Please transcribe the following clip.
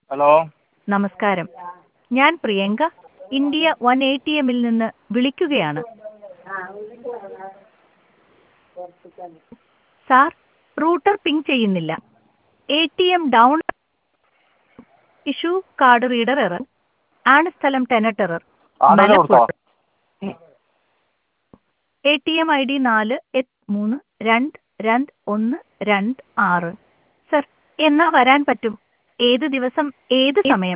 hello നമസ്കാരം ഞാൻ Priyanka India one A T എമ്മിൽ നിന്ന് വിളിക്കുകയാണ് സാർ റൂട്ടർ പിങ് ചെയ്യുന്നില്ല A T M down issue card reader error ആണ് സ്ഥലം ടെനറ്റ് എറർ ആധാർ കൊടുത്തോ A T M I D നാല് എട്ട് മൂന്ന് രണ്ട് രണ്ട് ഒന്ന് രണ്ട് ആറ് സർ എന്നാ വരാൻ പറ്റും ഏത് ദിവസം ഏത് സമയം